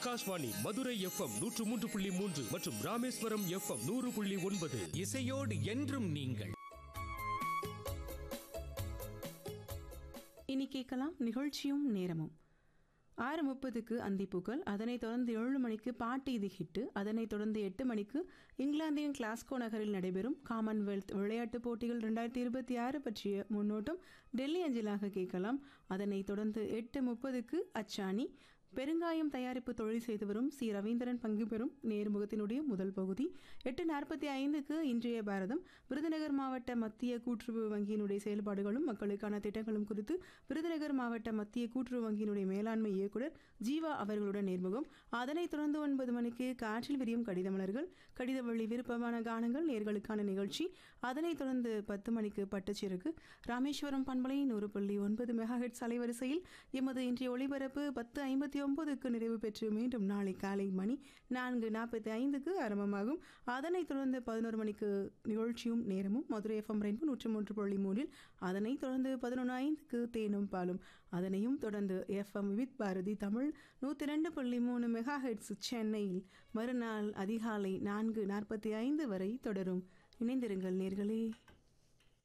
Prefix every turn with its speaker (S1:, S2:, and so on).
S1: Akashvani Madurai FM நூற்று மூன்று புள்ளி மூன்று மற்றும் ராமேஸ்வரம் எஃப்எம் நூறு புள்ளி ஒன்பது
S2: இசையோடு என்றும் நீங்கள்
S3: இனி கேட்கலாம் நிகழ்ச்சியும் நேரமும் ஆறு முப்பதுக்கு அந்திப்பூக்கள் அதனைத் தொடர்ந்து ஏழு மணிக்கு பாட்டு இது ஹிட்டு அதனைத் தொடர்ந்து எட்டு மணிக்கு இங்கிலாந்தின் கிளாஸ்கோ நகரில் நடைபெறும் காமன்வெல்த் விளையாட்டுப் போட்டிகள் ரெண்டாயிரத்தி இருபத்தி ஆறு பற்றிய முன்னோட்டம் டெல்லி அஞ்சலாக கேட்கலாம் அதனைத் தொடர்ந்து எட்டு முப்பதுக்கு அச்சாணி பெருங்காயம் தயாரிப்பு தொழில் செய்து வரும் சி ரவீந்திரன் பங்கு பெறும் நேர்முகத்தினுடைய முதல் பகுதி எட்டு நாற்பத்தி ஐந்துக்கு இன்றைய பாரதம் விருதுநகர் மாவட்ட மத்திய கூட்டுறவு வங்கியினுடைய செயல்பாடுகளும் மக்களுக்கான திட்டங்களும் குறித்து விருதுநகர் மாவட்ட மத்திய கூட்டுறவு வங்கியினுடைய மேலாண்மை இயக்குனர் ஜீவா அவர்களுடன் நேர்முகம் அதனைத் தொடர்ந்து ஒன்பது மணிக்கு காற்றில் விரியும் கடித மலர்கள் கடித வழி விருப்பமான கானங்கள் நேர்களுக்கான நிகழ்ச்சி அதனைத் தொடர்ந்து பத்து மணிக்கு பட்டுச்சிறகு ராமேஸ்வரம் பண்பலை நூறு புள்ளி ஒன்பது மெகாஹெட்ஸ் அலைவரிசையில் எமது இன்றைய ஒளிபரப்பு பத்து ஐம்பத்தி ஒன்பதுக்கு நிறைவு பெற்று மீண்டும் நாளை காலை மணி நான்கு நாற்பத்தி ஐந்துக்கு ஆரம்பமாகும் அதனைத் தொடர்ந்து பதினோரு மணிக்கு நிகழ்ச்சியும் நேரமும் மதுரை எஃப்எம் ரெண்டு நூற்றி மூன்று புள்ளி மூன்றில் அதனைத் தொடர்ந்து பதினொன்று ஐந்துக்கு தேனும் பாலும் அதனையும் தொடர்ந்து எஃப்எம் வித் பாரதி தமிழ் நூற்றி ரெண்டு புள்ளி மூணு மெகா ஹெட்ஸ் சென்னையில் மறுநாள் அதிகாலை நான்கு நாற்பத்தி ஐந்து வரை தொடரும் இணைந்திருங்கள் நேர்களே